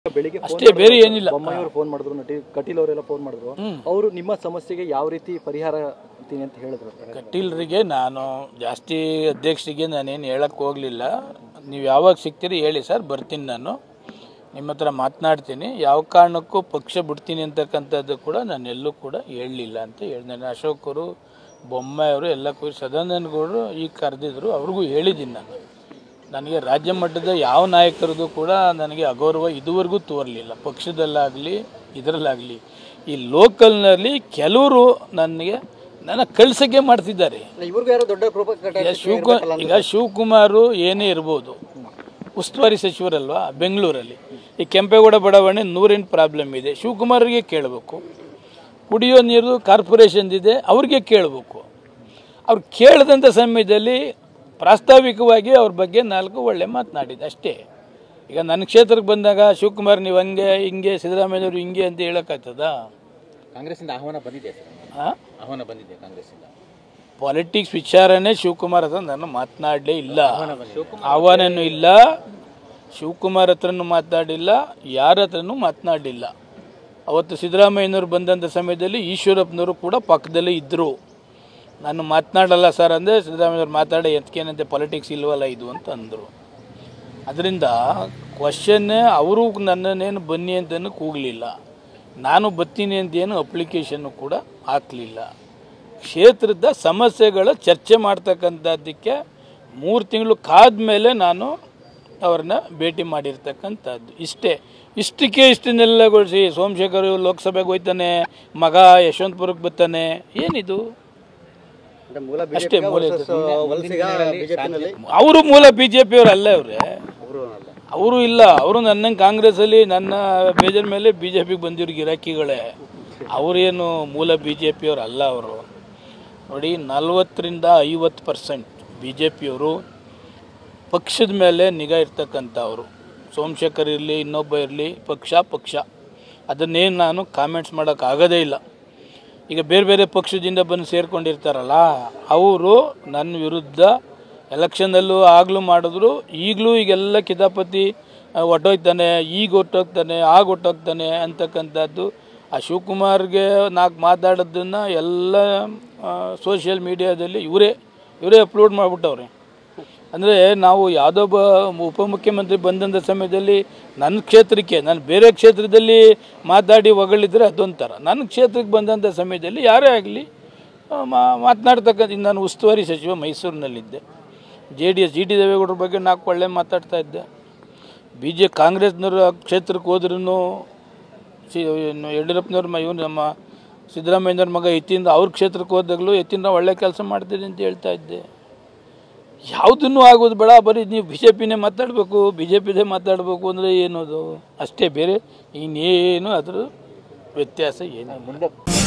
ಬೆಳಿಗ್ಗೆ phone ಅಷ್ಟೇ ಬೇರೆ ಏನಿಲ್ಲ ಬೊಮ್ಮಾಯಿಯವರು ಫೋನ್ ಮಾಡಿದ್ರು ನಟಿ ಕಟೀಲ್ ಅವರೆಲ್ಲ ಫೋನ್ ಮಾಡಿದ್ರು ಅವರು ನಿಮ್ಮ ಸಮಸ್ಯೆಗೆ ಯಾವ ರೀತಿ ಪರಿಹಾರ ಕೊಡ್ತೀನಿ ಅಂತ ಹೇಳಿದ್ರು ಕಟೀಲ್ರಿಗೆ ನಾನು ಜಾಸ್ತಿ ಅಧ್ಯಕ್ಷರಿಗೆ ನಾನೇನು ಹೇಳಕ್ಕೆ ಹೋಗಲಿಲ್ಲ ನೀವು ಯಾವಾಗ ಸಿಗ್ತೀರಿ ಹೇಳಿ ಸರ್ ಬರ್ತೀನಿ ನಾನು ನಿಮ್ಮ ಹತ್ರ ಮಾತನಾಡ್ತೀನಿ ಯಾವ ಕಾರಣಕ್ಕೂ ಪಕ್ಷ ಬಿಡ್ತೀನಿ ಅಂತಕ್ಕಂಥದ್ದು ಕೂಡ ನಾನು ಎಲ್ಲೂ ಕೂಡ ಹೇಳಲಿಲ್ಲ ಅಂತ ಹೇಳಿದೆ ಅಶೋಕರು ಬೊಮ್ಮಾಯಿಯವರು ಎಲ್ಲ ಕೂಡಿ ಸದಾನಂದಗೌಡರು ಈಗ ಕರೆದಿದ್ರು ಅವ್ರಿಗೂ ಹೇಳಿದ್ದೀನಿ ನಾನು ನನಗೆ ರಾಜ್ಯ ಮಟ್ಟದ ಯಾವ ನಾಯಕರದು ಕೂಡ ನನಗೆ ಅಗೌರವ ಇದುವರೆಗೂ ತೋರಲಿಲ್ಲ ಪಕ್ಷದಲ್ಲಾಗಲಿ ಇದರಲ್ಲಾಗಲಿ ಈ ಲೋಕಲ್ನಲ್ಲಿ ಕೆಲವರು ನನಗೆ ನನ್ನ ಕಳ್ಸಕ್ಕೆ ಮಾಡ್ತಿದ್ದಾರೆ ಇವ್ರಿಗೂ ಯಾರೋ ದೊಡ್ಡ ಈಗ ಶಿವಕು ಈಗ ಶಿವಕುಮಾರು ಏನೇ ಇರ್ಬೋದು ಉಸ್ತುವಾರಿ ಸಚಿವರಲ್ವಾ ಬೆಂಗಳೂರಲ್ಲಿ ಈ ಕೆಂಪೇಗೌಡ ಬಡಾವಣೆ ನೂರೆಂಟು ಪ್ರಾಬ್ಲಮ್ ಇದೆ ಶಿವಕುಮಾರ್ಗೆ ಕೇಳಬೇಕು ಕುಡಿಯೋ ನೀರು ಕಾರ್ಪೊರೇಷನ್ದಿದೆ ಅವ್ರಿಗೆ ಕೇಳಬೇಕು ಅವ್ರು ಕೇಳಿದಂಥ ಸಮಯದಲ್ಲಿ ಪ್ರಾಸ್ತಾವಿಕವಾಗಿ ಅವ್ರ ಬಗ್ಗೆ ನಾಲ್ಕು ಒಳ್ಳೆ ಮಾತನಾಡಿದೆ ಅಷ್ಟೇ ಈಗ ನನ್ನ ಕ್ಷೇತ್ರಕ್ಕೆ ಬಂದಾಗ ಶಿವಕುಮಾರ್ ನೀವು ಹಂಗೆ ಹಿಂಗೆ ಸಿದ್ದರಾಮಯ್ಯವರು ಹಿಂಗೆ ಅಂತ ಹೇಳೋಕ್ಕಾಗ್ತದಾ ಕಾಂಗ್ರೆಸ್ಸಿಂದ ಆಹ್ವಾನ ಬಂದಿದೆ ಸರ್ ಹಾಂ ಆಹ್ವಾನ ಬಂದಿದೆ ಕಾಂಗ್ರೆಸ್ಸಿಂದ ಪಾಲಿಟಿಕ್ಸ್ ವಿಚಾರನೇ ಶಿವಕುಮಾರ್ ಹತ್ರ ನಾನು ಮಾತನಾಡಲೇ ಇಲ್ಲ ಆಹ್ವಾನನೂ ಇಲ್ಲ ಶಿವಕುಮಾರ್ ಹತ್ರನೂ ಮಾತನಾಡಿಲ್ಲ ಯಾರ ಹತ್ರನೂ ಮಾತನಾಡಲಿಲ್ಲ ಅವತ್ತು ಸಿದ್ದರಾಮಯ್ಯನವರು ಬಂದಂಥ ಸಮಯದಲ್ಲಿ ಈಶ್ವರಪ್ಪನವರು ಕೂಡ ಪಕ್ಕದಲ್ಲೇ ಇದ್ದರು ನಾನು ಮಾತನಾಡಲ್ಲ ಸರ್ ಅಂದರೆ ಸಿದ್ದರಾಮಯ್ಯವ್ರು ಮಾತಾಡಿ ಎತ್ಕೇನಂತೆ ಪಾಲಿಟಿಕ್ಸ್ ಇಲ್ವಲ್ಲ ಇದು ಅಂತ ಅಂದರು ಅದರಿಂದ ಕ್ವಶನ್ನೇ ಅವರು ನನ್ನನ್ನೇನು ಬನ್ನಿ ಅಂತಲೂ ಕೂಗಲಿಲ್ಲ ನಾನು ಬರ್ತೀನಿ ಅಂತ ಏನು ಅಪ್ಲಿಕೇಶನ್ನು ಕೂಡ ಹಾಕಲಿಲ್ಲ ಕ್ಷೇತ್ರದ ಸಮಸ್ಯೆಗಳ ಚರ್ಚೆ ಮಾಡ್ತಕ್ಕಂಥದ್ದಕ್ಕೆ ಮೂರು ತಿಂಗಳು ಕಾದ ಮೇಲೆ ನಾನು ಅವ್ರನ್ನ ಭೇಟಿ ಮಾಡಿರ್ತಕ್ಕಂಥದ್ದು ಇಷ್ಟೇ ಇಷ್ಟಕ್ಕೆ ಇಷ್ಟನ್ನೆಲ್ಲಗೊಳಿಸಿ ಸೋಮಶೇಖರ್ ಲೋಕಸಭೆಗೆ ಹೋಯ್ತಾನೆ ಮಗ ಯಶವಂತಪುರಕ್ಕೆ ಬರ್ತಾನೆ ಏನಿದು ಮೂಲ ಅಷ್ಟೇ ಮೂಲ ಬಿಜೆಪಿನಲ್ಲಿ ಅವರು ಮೂಲ ಬಿ ಜೆ ಪಿಯವರು ಅಲ್ಲ ಅವರೇ ಅವರು ಇಲ್ಲ ಅವರು ನನ್ನ ಕಾಂಗ್ರೆಸ್ಸಲ್ಲಿ ನನ್ನ ಬೇಜಾರ ಮೇಲೆ ಬಿ ಜೆ ಪಿಗೆ ಬಂದಿರೋ ಗಿರಾಕಿಗಳೇ ಅವರೇನು ಮೂಲ ಬಿ ಜೆ ಪಿಯವರು ಅಲ್ಲ ಅವರು ನೋಡಿ ನಲ್ವತ್ತರಿಂದ ಐವತ್ತು ಪರ್ಸೆಂಟ್ ಬಿ ಜೆ ಪಿಯವರು ಪಕ್ಷದ ಮೇಲೆ ನಿಗಾ ಇರ್ತಕ್ಕಂಥವ್ರು ಸೋಮಶೇಖರ್ ಇರಲಿ ಇನ್ನೊಬ್ಬ ಇರಲಿ ಪಕ್ಷ ಪಕ್ಷ ಅದನ್ನೇನು ನಾನು ಕಾಮೆಂಟ್ಸ್ ಮಾಡೋಕ್ಕಾಗೋದೇ ಇಲ್ಲ ಈಗ ಬೇರೆ ಬೇರೆ ಪಕ್ಷದಿಂದ ಬಂದು ಸೇರ್ಕೊಂಡಿರ್ತಾರಲ್ಲ ಅವರು ನನ್ನ ವಿರುದ್ಧ ಎಲೆಕ್ಷನಲ್ಲೂ ಆಗಲೂ ಮಾಡಿದ್ರು ಈಗಲೂ ಈಗೆಲ್ಲ ಕಿತಾಪತಿ ಆ, ಹೊರ್ಟೋಗ್ತಾನೆ ಈಗ ಹೊರ್ಟೋಗ್ತಾನೆ ಆಗ ಹೊರ್ಟೋಗ್ತಾನೆ ಅಂತಕ್ಕಂಥದ್ದು ಆ ಶಿವಕುಮಾರ್ಗೆ ನಾಲ್ಕು ಮಾತಾಡೋದನ್ನು ಎಲ್ಲ ಸೋಷಿಯಲ್ ಮೀಡಿಯಾದಲ್ಲಿ ಇವರೇ ಇವರೇ ಅಪ್ಲೋಡ್ ಮಾಡಿಬಿಟ್ಟವ್ರೆ ಅಂದರೆ ನಾವು ಯಾವುದೋ ಒಬ್ಬ ಉಪಮುಖ್ಯಮಂತ್ರಿ ಬಂದಂಥ ಸಮಯದಲ್ಲಿ ನನ್ನ ಕ್ಷೇತ್ರಕ್ಕೆ ನಾನು ಬೇರೆ ಕ್ಷೇತ್ರದಲ್ಲಿ ಮಾತಾಡಿ ಹೊಗಳಿದ್ರೆ ಅದೊಂಥರ ನನ್ನ ಕ್ಷೇತ್ರಕ್ಕೆ ಬಂದಂಥ ಸಮಯದಲ್ಲಿ ಯಾರೇ ಆಗಲಿ ಮಾತನಾಡ್ತಕ್ಕಂಥ ನಾನು ಉಸ್ತುವಾರಿ ಸಚಿವ ಮೈಸೂರಿನಲ್ಲಿದ್ದೆ J D S G T ದೇವೇಗೌಡರ ಬಗ್ಗೆ ನಾಲ್ಕು ಒಳ್ಳೆ ಮಾತಾಡ್ತಾ ಇದ್ದೆ ಬಿ ಜೆ ಕಾಂಗ್ರೆಸ್ನವ್ರ ಕ್ಷೇತ್ರಕ್ಕೆ ಹೋದ್ರೂ ಸಿ ಇನ್ನು ಯಡಿಯೂರಪ್ಪನವ್ರ ಮ ಇವನು ನಮ್ಮ ಸಿದ್ದರಾಮಯ್ಯನವ್ರ ಮಗ ಎತ್ತಿಂದ ಅವ್ರ ಕ್ಷೇತ್ರಕ್ಕೆ ಹೋದಾಗಲೂ ಎತ್ತಿಂದ ಒಳ್ಳೆ ಕೆಲಸ ಮಾಡ್ತೀನಿ ಅಂತ ಹೇಳ್ತಾ ಇದ್ದೆ ಯಾವುದನ್ನು ಆಗೋದು ಬೇಡ ಬರೀ ನೀವು ಬಿ ಜೆ ಪಿನೇ ಮಾತಾಡಬೇಕು ಬಿ ಜೆ ಪಿದೇ ಮಾತಾಡಬೇಕು ಅಂದರೆ ಏನದು ಅಷ್ಟೇ ಬೇರೆ ಇನ್ನೇನು ಅದ್ರ ವ್ಯತ್ಯಾಸ ಏನಿಲ್ಲ ಮುಂದೆ